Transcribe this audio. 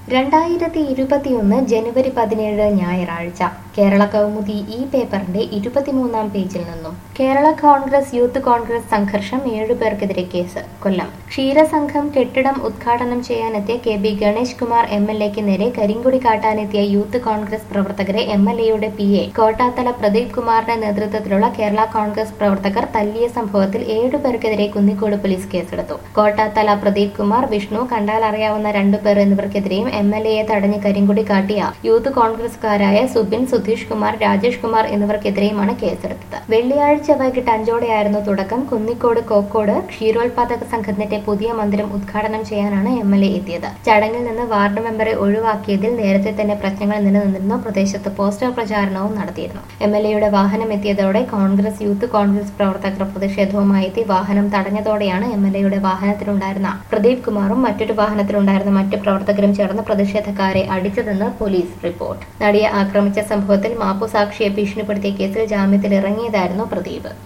രണ്ടായിരത്തി ഇരുപത്തിയൊന്ന് ജനുവരി പതിനേഴ് ഞായറാഴ്ച കേരള കൗമുദി ഈ പേപ്പറിന്റെ ഇരുപത്തിമൂന്നാം പേജിൽ നിന്നും കേരള കോൺഗ്രസ് യൂത്ത് കോൺഗ്രസ് സംഘർഷം ഏഴുപേർക്കെതിരെ കേസ് കൊല്ലം ക്ഷീരസംഘം കെട്ടിടം ഉദ്ഘാടനം ചെയ്യാനെത്തിയ K B Ganesh Kumar M L എക്ക് നേരെ കരിങ്കൊടി കാട്ടാനെത്തിയ യൂത്ത് കോൺഗ്രസ് പ്രവർത്തകരെ എം എൽ എയുടെ പി എ കോട്ടാത്തല പ്രദീപ് കുമാറിന്റെ നേതൃത്വത്തിലുള്ള കേരള കോൺഗ്രസ് പ്രവർത്തകർ തല്ലിയ സംഭവത്തിൽ ഏഴുപേർക്കെതിരെ കുന്നിക്കോട് പോലീസ് കേസെടുത്തു കോട്ടാത്തല പ്രദീപ് കുമാർ വിഷ്ണു കണ്ടാൽ അറിയാവുന്ന രണ്ടുപേർ എന്നിവർക്കെതിരെയും എം എൽ എയെ തടഞ്ഞ് കരിങ്കൊടി കാട്ടിയ യൂത്ത് കോൺഗ്രസുകാരായ സുബിൻ സുധീഷ് കുമാർ രാജേഷ് കുമാർ എന്നിവർക്കെതിരെയുമാണ് കേസെടുത്തത് വെള്ളിയാഴ്ച വൈകിട്ട് അഞ്ചോടെയായിരുന്നു തുടക്കം കുന്നിക്കോട് കോക്കോട് ക്ഷീരോത്പാദക സംഘത്തിന്റെ പുതിയ മന്ദിരം ഉദ്ഘാടനം ചെയ്യാനാണ് എം എൽ എ എത്തിയത് ചടങ്ങിൽ നിന്ന് വാർഡ് മെമ്പറെ ഒഴിവാക്കിയതിൽ നേരത്തെ തന്നെ പ്രശ്നങ്ങൾ നിലനിന്നിരുന്നു പ്രദേശത്ത് പോസ്റ്റർ പ്രചാരണവും നടത്തിയിരുന്നു എം എൽ എയുടെ വാഹനം എത്തിയതോടെ കോൺഗ്രസ് യൂത്ത് കോൺഗ്രസ് പ്രവർത്തകർ പ്രതിഷേധവുമായി എത്തി വാഹനം തടഞ്ഞതോടെയാണ് എം എൽ എയുടെ വാഹനത്തിലുണ്ടായിരുന്ന പ്രദീപ് കുമാറും മറ്റൊരു വാഹനത്തിലുണ്ടായിരുന്ന മറ്റു പ്രവർത്തകരും ചേർന്ന് പ്രതിഷേധക്കാരെ അടിച്ചതെന്ന് പോലീസ് റിപ്പോർട്ട് നടിയെ ആക്രമിച്ച സംഭവത്തിൽ മാപ്പുസാക്ഷിയെ ഭീഷണിപ്പെടുത്തിയ കേസിൽ ജാമ്യത്തിൽ ഇറങ്ങിയതായിരുന്നു പ്രദീപ്